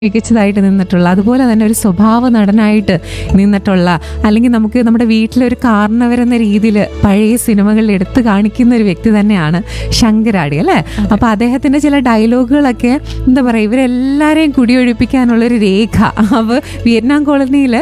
മികച്ചതായിട്ട് നിന്നിട്ടുള്ള അതുപോലെ തന്നെ ഒരു സ്വഭാവ നടനായിട്ട് നിന്നിട്ടുള്ള അല്ലെങ്കിൽ നമുക്ക് നമ്മുടെ വീട്ടിലൊരു കാരണവരെന്ന രീതിയിൽ പഴയ സിനിമകളിൽ എടുത്തു കാണിക്കുന്ന ഒരു വ്യക്തി തന്നെയാണ് ശങ്കരാടി അല്ലേ അപ്പൊ അദ്ദേഹത്തിന്റെ ചില ഡയലോഗുകളൊക്കെ എന്താ പറയുക ഇവരെല്ലാരെയും കുടിയൊഴിപ്പിക്കാനുള്ള ഒരു രേഖ അവ വിയറ്റ്നാം കോളനിയിൽ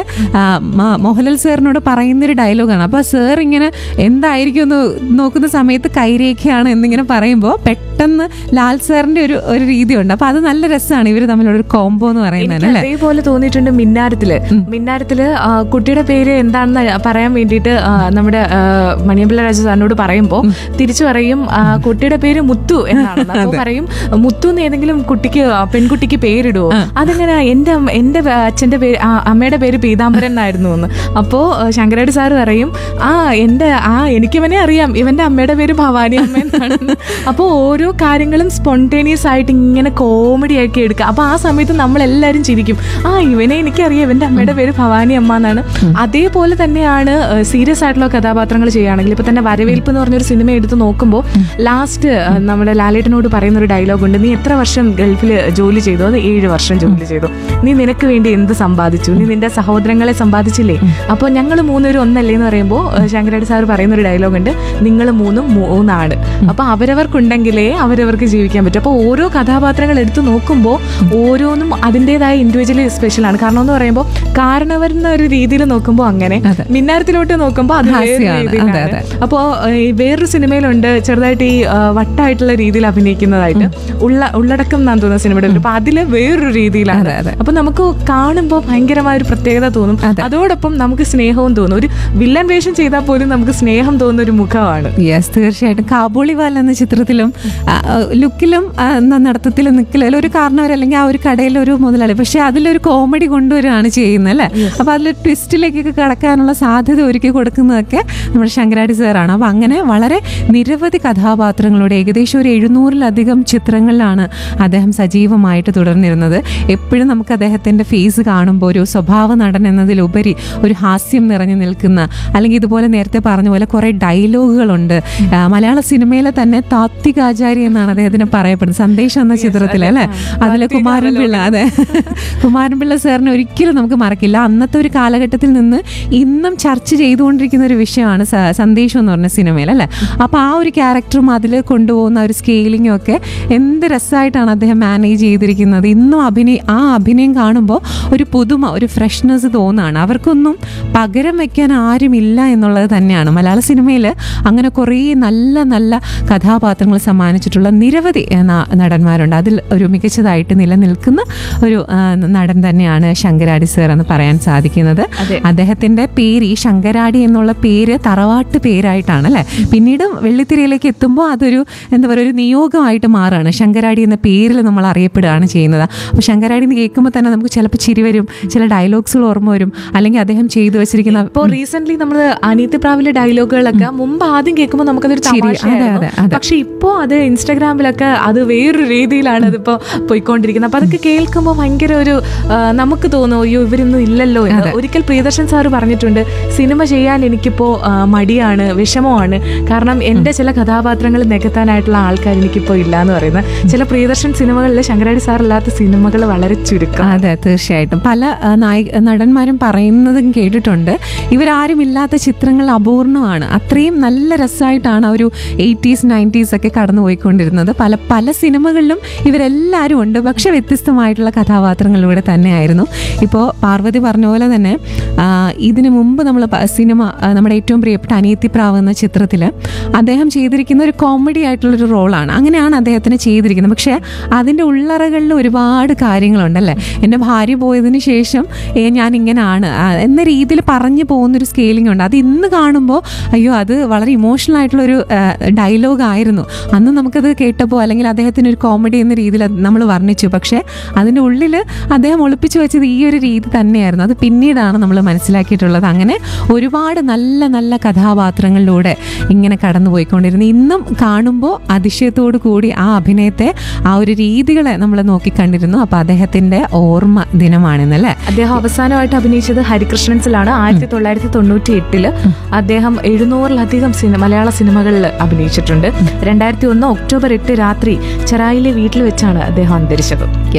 മോഹൻലാൽ സാറിനോട് പറയുന്നൊരു ഡയലോഗാണ് അപ്പൊ സാർ ഇങ്ങനെ എന്തായിരിക്കും എന്ന് നോക്കുന്ന സമയത്ത് കൈരേഖയാണ് എന്നിങ്ങനെ പറയുമ്പോൾ പെട്ടെന്ന് ലാൽ സാറിന്റെ ഒരു ഒരു രീതിയുണ്ട് അപ്പൊ അത് നല്ല രസമാണ് ഇവർ തമ്മിലുള്ള ഒരു കോംബോ എന്ന് പറയുന്നത് എനിക്ക് അല്ലേ അതേപോലെ തോന്നിയിട്ടുണ്ട് മിന്നാരത്തില് മിന്നാരത്തില് ആ, കുട്ടിയുടെ പേര് എന്താണെന്ന് പറയാൻ വേണ്ടിയിട്ട് ആ, നമ്മുടെ ആ, മണിയമ്പിള്ള രാജു സാറിനോട് പറയുമ്പോ തിരിച്ചു പറയും ആ, കുട്ടിയുടെ പേര് മുത്തു എന്നാണ് അപ്പൊ പറയും മുത്തു എന്ന് ഏതെങ്കിലും കുട്ടിക്ക് ആ, പെൺകുട്ടിക്ക് പേരിടുവോ അതെങ്ങനെ എന്റെ അമ്മ- എന്റെ അച്ഛന്റെ പേര് ആ, അമ്മയുടെ പേര് പീതാംബരൻ എന്നായിരുന്നു എന്ന് അപ്പോ ആ, ശങ്കരാടി സാറ് പറയും ആ എന്റെ ആ എനിക്കിവനെ അറിയാം ഇവന്റെ അമ്മയുടെ പേര് ഭവാനി അമ്മ എന്നാണ് അപ്പോൾ ഓരോ കാര്യങ്ങളും സ്പോണ്ടേനിയസ് ആയിട്ട് ഇങ്ങനെ കോമഡി ആക്കി എടുക്കുക അപ്പൊ ആ സമയത്ത് നമ്മളെല്ലാരും ചിരിക്കും ആ ഇവനെ എനിക്കറിയാം ഇവന്റെ അമ്മയുടെ പേര് ഭവാനി അമ്മ എന്നാണ് അതേപോലെ തന്നെയാണ് സീരിയസ് ആയിട്ടുള്ള കഥാപാത്രങ്ങൾ ചെയ്യുകയാണെങ്കിൽ ഇപ്പൊ തന്നെ വരവേൽപ്പ് എന്ന് പറഞ്ഞൊരു സിനിമ എടുത്ത് നോക്കുമ്പോൾ ലാസ്റ്റ് നമ്മുടെ ലാലേട്ടനോട് പറയുന്ന ഒരു ഡയലോഗ് ഉണ്ട് നീ എത്ര വർഷം ഗൾഫിൽ ജോലി ചെയ്തു അത് ഏഴ് വർഷം ജോലി ചെയ്തു നീ നിനക്ക് വേണ്ടി എന്ത് സമ്പാദിച്ചു നീ നിന്റെ സഹോദരങ്ങളെ സമ്പാദിച്ചില്ലേ അപ്പോൾ ഞങ്ങൾ മൂന്നുപേരും ഒന്നല്ലേ എന്ന് പറയുമ്പോൾ ശങ്കരാടി സാർ പറയുന്ന ഒരു ഡയലോഗ് ഉണ്ട് നിങ്ങൾ മൂന്നും മൂന്നാണ് അപ്പൊ അവരവർക്കുണ്ടെങ്കിലേ അവരവർക്ക് ജീവിക്കാൻ പറ്റും അപ്പോൾ ഓരോ കഥാപാത്രങ്ങൾ എടുത്തു നോക്കുമ്പോൾ ഓരോന്നും അതിൻ്റെതായ ഇൻഡിവിജ്വലി സ്പെഷ്യലാണ് കാരണം എന്ന് പറയുമ്പോൾ കാരണവരുന്ന ഒരു രീതിയിൽ നോക്കുമ്പോൾ അങ്ങനെ അതെ. മിന്നാരത്തിലോട്ട് നോക്കുമ്പോൾ അത് വേറൊരു ഹാസ്യമാണ്. രീതിയിലാണ്. അതെ, അതെ. അപ്പോൾ ഈ വേറൊരു സിനിമയിലുണ്ട് ചെറുതായിട്ട് ഈ ആ, വട്ടായിട്ടുള്ള രീതിയിൽ അഭിനയിക്കുന്നതായിട്ട് ഉള്ള ഉള്ളടക്കം എന്നാണ് തോന്നുന്ന സിനിമയുടെ പേര്. അപ്പൊ അതില് വേറൊരു രീതിയിലാണ് അതെ, അതെ. അപ്പൊ നമുക്ക് കാണുമ്പോൾ ഭയങ്കരമായ ഒരു പ്രത്യേകത തോന്നും അതെ. അതോടൊപ്പം നമുക്ക് സ്നേഹവും തോന്നും ഒരു വില്ലൻ വേഷം ചെയ്താൽ പോലും നമുക്ക് സ്നേഹം തോന്നുന്ന ഒരു മുഖമാണ് യെസ് തീർച്ചയായിട്ടും കാബൂളിവാൽ എന്ന ചിത്രത്തിലും ആ, ആ, ലുക്കിലും ആ, ന- നടത്തത്തിലും നിൽക്കലും ഒരു കാരണവർ അല്ലെങ്കിൽ ആ ഒരു കടയിലെ ഒരു മുതലാളി പക്ഷെ അതിലൊരു കോമഡി കൊണ്ടുവരികയാണ് ചെയ്യുന്നത് അല്ലേ അപ്പൊ അതിൽ ട്വിസ്റ്റിലേക്കൊക്കെ കടക്കാനുള്ള സാധ്യത ഒരുക്കി കൊടുക്കുന്നതൊക്കെ നമ്മുടെ ശങ്കരാടി സാറാണ് അപ്പൊ അങ്ങനെ വളരെ നിരവധി കഥാപാത്രങ്ങളോട് ഏകദേശം ഒരു എഴുന്നൂറിലധികം ചിത്രങ്ങളിലാണ് അദ്ദേഹം സജീവമായിട്ട് തുടർന്നിരുന്നത് എപ്പോഴും നമുക്ക് അദ്ദേഹത്തിന്റെ ഫേസ് കാണുമ്പോൾ ഒരു സ്വഭാവ നടൻ എന്നതിലുപരി ഒരു ഹാസ്യം നിറഞ്ഞു നിൽക്കുന്ന അല്ലെങ്കിൽ ഇതുപോലെ നേരത്തെ പറഞ്ഞ പോലെ കുറെ ഡയലോഗുകളുണ്ട് ആ, മലയാള സിനിമയിലെ തന്നെ താത്വികാചാരി എന്നാണ് അദ്ദേഹത്തിന് പറയപ്പെടുന്നത് സന്ദേശം എന്ന ചിത്രത്തിൽ അല്ലെ അതിലെ കുമാരൻ പിള്ള അതെ കുമാരൻ പിള്ള സാറിനെ ഒരിക്കലും നമുക്ക് മറക്കില്ല അന്നത്തെ ഒരു കാലഘട്ടത്തിൽ നിന്ന് ഇന്നും ചർച്ച ചെയ്തുകൊണ്ടിരിക്കുന്ന ഒരു വിഷയമാണ് സ- സന്ദേശം എന്ന് പറഞ്ഞ സിനിമയിൽ അല്ലെ അപ്പൊ ആ ഒരു ക്യാരക്ടറും അതിൽ കൊണ്ടുപോകുന്ന ഒരു സ്കെയിലിങ്ങും ഒക്കെ എന്ത് രസമായിട്ടാണ് അദ്ദേഹം മാനേജ് ചെയ്തിരിക്കുന്നത് ഇന്നും അഭിനയ ആ അഭിനയം കാണുമ്പോൾ ഒരു പുതുമ ഒരു ഫ്രഷ്നെസ് തോന്നുകയാണ് അവർക്കൊന്നും പകരം വെക്കാൻ ആരുമില്ല എന്നുള്ളത് തന്നെയാണ് മലയാള സിനിമയിൽ അങ്ങനെ കുറേ നല്ല നല്ല കഥാപാത്രങ്ങൾ സമ്മാനിച്ചിട്ടുള്ള നിരവധി ഏ, ന- നടന്മാരുണ്ട് അതിൽ ഒരു മികച്ചതായിട്ട് നിലനിൽക്കുന്ന ഒരു ആ, നടൻ തന്നെയാണ് ശങ്കരാടി സർ എന്ന് പറയാൻ സാധിക്കുന്നത് അതെ. അദ്ദേഹത്തിന്റെ പേര് ഈ ശങ്കരാടി എന്നുള്ള പേര് തറവാട്ട് പേരായിട്ടാണ് അല്ലെ പിന്നീട് വെള്ളിത്തിരയിലേക്ക് എത്തുമ്പോൾ അതൊരു എന്താ പറയുക ഒരു നിയോഗമായിട്ട് മാറുകയാണ് ശങ്കരാടി എന്ന പേരിൽ നമ്മൾ അറിയപ്പെടുകയാണ് ചെയ്യുന്നത് അപ്പോൾ ശങ്കരാടി എന്ന് കേൾക്കുമ്പോൾ തന്നെ നമുക്ക് ചിലപ്പോൾ ചിരി വരും ചില ഡയലോഗ്സുകൾ ഓർമ്മ വരും അല്ലെങ്കിൽ അദ്ദേഹം ചെയ്തു വെച്ചിരിക്കുന്ന ഇപ്പോൾ റീസെന്റ് നമ്മൾ അനീതിപ്രാവിലെ ഡയലോഗുകളൊക്കെ മുമ്പ് ആദ്യം കേൾക്കുമ്പോൾ നമുക്കതൊരു ചിരി. അതെ, തമാശയായിരുന്നു. അതെ, അതെ. പക്ഷെ ഇപ്പോ അത് ഇൻസ്റ്റാഗ്രാമിലൊക്കെ അത് വേറൊരു രീതിയിലാണ് അതിപ്പോ പോയിക്കൊണ്ടിരിക്കുന്നത് അപ്പൊ അതൊക്കെ കേൾക്കുമ്പോൾ ഭയങ്കര ഒരു ആ, നമുക്ക് തോന്നും അയ്യോ ഇവരൊന്നും ഇല്ലല്ലോ എന്ന് ഒരിക്കൽ പ്രിയദർശൻ സാറ് പറഞ്ഞിട്ടുണ്ട് സിനിമ ചെയ്യാൻ എനിക്കിപ്പോ ആ, മടിയാണ് വിഷമമാണ് കാരണം എന്റെ ചില കഥാപാത്രങ്ങൾ നികത്താനായിട്ടുള്ള ആൾക്കാർ എനിക്കിപ്പോ ഇല്ല എന്ന് പറയുന്നത് ചില പ്രിയദർശൻ സിനിമകളിൽ ശങ്കരാടി സാർ ഇല്ലാത്ത സിനിമകൾ വളരെ ചുരുക്കം അതെ തീർച്ചയായിട്ടും പല ആ, നായിക നടന്മാരും പറയുന്നതും കേട്ടിട്ടുണ്ട് ഇവരാരും ഇല്ലാത്ത ചിത്രങ്ങൾ അപൂർണമാണ് അത്രയും നല്ല രസമായിട്ടാണ് ആ ഒരു എയ്റ്റീസ് നയൻറ്റീസ് ഒക്കെ കടന്നു പോയിക്കൊണ്ടിരുന്നത് പല പല സിനിമകളിലും ഇവരെല്ലാവരും ഉണ്ട് പക്ഷെ വ്യത്യസ്തമായിട്ടുള്ള കഥാപാത്രങ്ങളിലൂടെ തന്നെയായിരുന്നു ഇപ്പോൾ പാർവതി പറഞ്ഞ പോലെ തന്നെ ആ, ഇതിനു മുമ്പ് നമ്മൾ സിനിമ ആ, നമ്മുടെ ഏറ്റവും പ്രിയപ്പെട്ട അനിയത്തിപ്രാവ് എന്ന ചിത്രത്തിൽ അദ്ദേഹം ചെയ്തിരിക്കുന്ന ഒരു കോമഡി ആയിട്ടുള്ളൊരു റോളാണ് അങ്ങനെയാണ് അദ്ദേഹത്തിന് ചെയ്തിരിക്കുന്നത് പക്ഷേ അതിൻ്റെ ഉള്ളറകളിൽ ഒരുപാട് കാര്യങ്ങളുണ്ടല്ലേ എൻ്റെ ഭാര്യ പോയതിന് ശേഷം ഏ, ഞാൻ ഇങ്ങനെയാണ് ആ, എന്ന രീതിയിൽ പറഞ്ഞു പോകുന്നൊരു സ്കെയിലിംഗ് ഉണ്ട് അത് ഇന്ന് കാണുമ്പോൾ അയ്യോ അത് വളരെ ഇമോഷണൽ ആയിട്ടുള്ളൊരു ഡയലോഗ് ആയിരുന്നു അന്ന് നമുക്കത് കേട്ടപ്പോൾ അല്ലെങ്കിൽ അദ്ദേഹത്തിന് ഒരു കോമഡി എന്ന രീതിയിൽ അത് നമ്മൾ വർണ്ണിച്ചു പക്ഷേ അതിൻ്റെ ഉള്ളിൽ അദ്ദേഹം ഒളിപ്പിച്ചു വെച്ചത് ഈ ഒരു രീതി തന്നെയായിരുന്നു അത് പിന്നീടാണ് നമ്മൾ മനസ്സിലാക്കിയിട്ടുള്ളത് അങ്ങനെ ഒരുപാട് നല്ല നല്ല കഥാപാത്രങ്ങളിലൂടെ ഇങ്ങനെ കടന്നു പോയിക്കൊണ്ടിരുന്നു ഇന്നും കാണുമ്പോൾ അതിശയത്തോടു കൂടി ആ അഭിനയത്തെ ആ ഒരു രീതികളെ നമ്മൾ നോക്കിക്കണ്ടിരുന്നു അപ്പോൾ അദ്ദേഹത്തിൻ്റെ ഓർമ്മ ദിനമാണിന്നല്ലേ അദ്ദേഹം അവസാനമായിട്ട് അഭിനയിച്ചത് ഹരികൃഷ്ണൻസിലാണ് ആയിരത്തി തൊള്ളായിരത്തി തൊണ്ണൂറ്റി എട്ടില് അദ്ദേഹം എഴുന്നൂറിലധികം സിനിമ മലയാള സിനിമകളിൽ അഭിനയിച്ചിട്ടുണ്ട് രണ്ടായിരത്തി ഒന്ന് ഒക്ടോബർ എട്ട് രാത്രി ചെറായിലെ വീട്ടിൽ വെച്ചാണ് അദ്ദേഹം അന്തരിച്ചത് യെസ് തീർച്ചയായും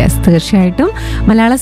തീർച്ചയായിട്ടും മലയാള